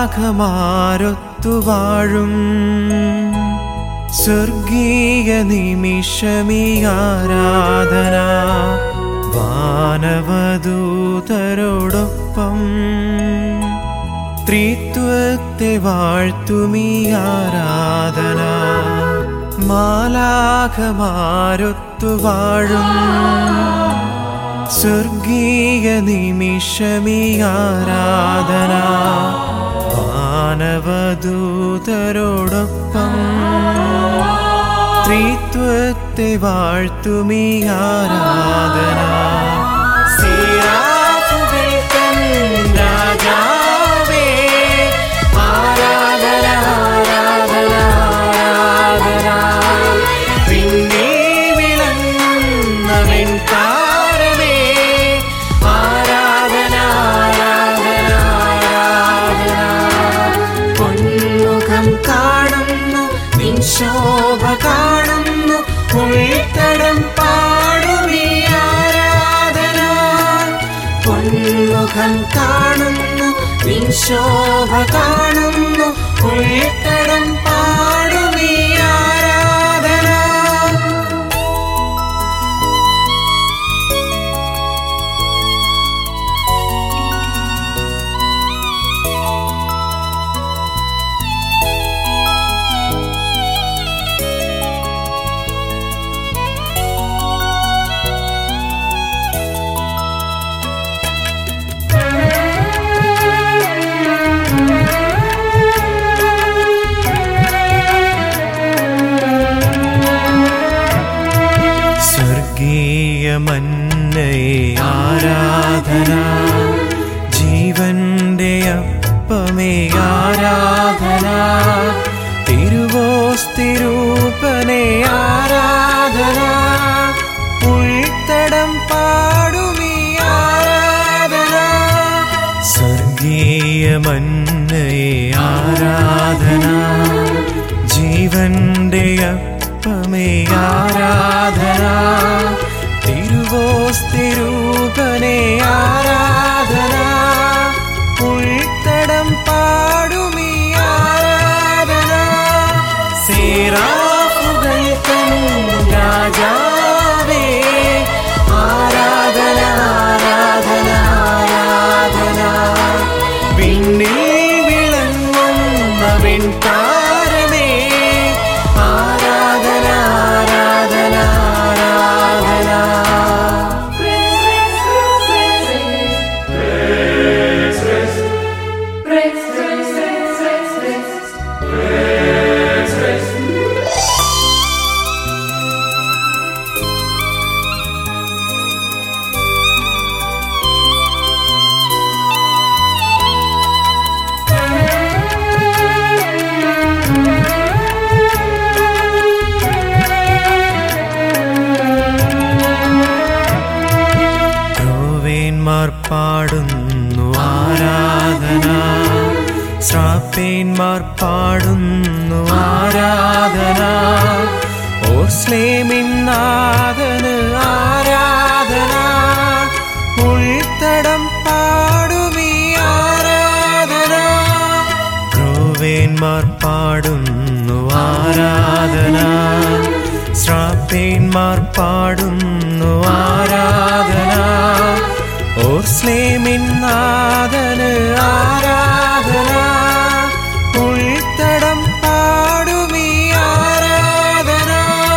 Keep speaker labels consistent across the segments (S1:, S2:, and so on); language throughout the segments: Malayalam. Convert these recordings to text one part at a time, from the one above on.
S1: മാലാഖമാരൊത്തു വാഴും സ്വർഗീയ നിമിഷമീ ആരാധന വാനവദൂതരോടൊപ്പം ത്രിത്വത്തെ വാഴ്ത്തുമീ ആരാധന മാലാഖമാരൊത്തു വാഴും സ്വർഗീയ നിമിഷമീ ആരാധന വാനവദൂതരോടൊപ്പം ത്രിത്വത്തെ വാഴ്ത്തുമീ ആരാധന സീറാഫുകൾക്കൻ രാജാവേ ആരാധന ആരാധന ആരാധന പിന്നെ വിളങ്ങുന്നവൻ താരമേ ആരാധന ആരാധന ആരാധന പൊന്മുഖം കാണുന്നു നിൻ ശോഭ കാണുന്നു ഉൾത്തടം പാടുമീ ആരാധന പൊന്മുഖം കാണുന്നു നിൻ ശോഭ കാണുന്നു ഉൾത്തടം പാടുമീ ആരാധന സ്വർഗീയ മന്നയെ ആരാധന ജീവന്റെ അപ്പമേ ആരാധന തിരുവോസ്തിരൂപനെ ആരാധന ഉൾത്തടം പാടുമീ ആരാധന സ്വർഗീയ മന്നയെ ആരാധന ജീവന്റെ അപ്പമേ ആരാധന തിരുവോസ്തിരൂപനെ ആരാധന ഉൾത്തടം പാടുമീ ആരാധന സേറാഫുകൾ തൻ രാജാവേ ആരാധന ആരാധന ആരാധന പിന്നിൽ വിളങ്ങുന്നവൻ താരമേ ആരാധന ആരാധന ആരാധന ക്രോവേന്മാർ പാടുന്നു ആരാധന ശ്രാപ്പേന്മാർ പാടുന്നു ആരാധന ഓസ്ലേമിന്നാഥന് ആരാധന ഉൾത്തടം പാടുമീ ആരാധന ക്രോവേന്മാർ പാടുന്നു ആരാധന ശ്രാപ്പേന്മാർ പാടുന്നു ആരാധന ഓർസ്ലേമിന്നാഥന് ആരാധന ഉൾത്തടം പാടുമീ ആരാധന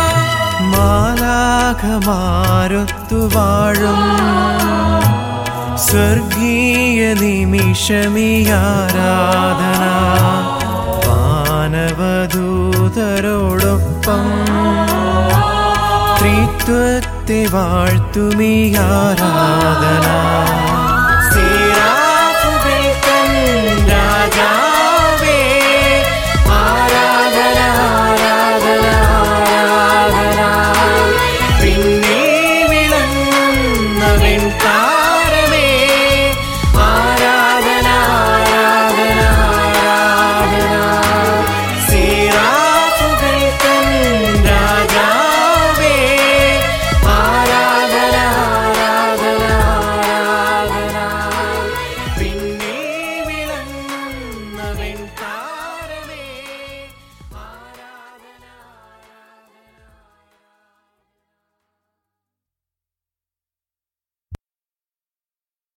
S1: മാലാഖമാരൊത്തു വാഴും സ്വർഗീയ നിമിഷമീ ആരാധന വാനവദൂതരോടൊപ്പം ത്രിത്വത്തെ വാഴ്ത്തുമീ ആരാധന സേരാഫുകൾ തൻ രാജാ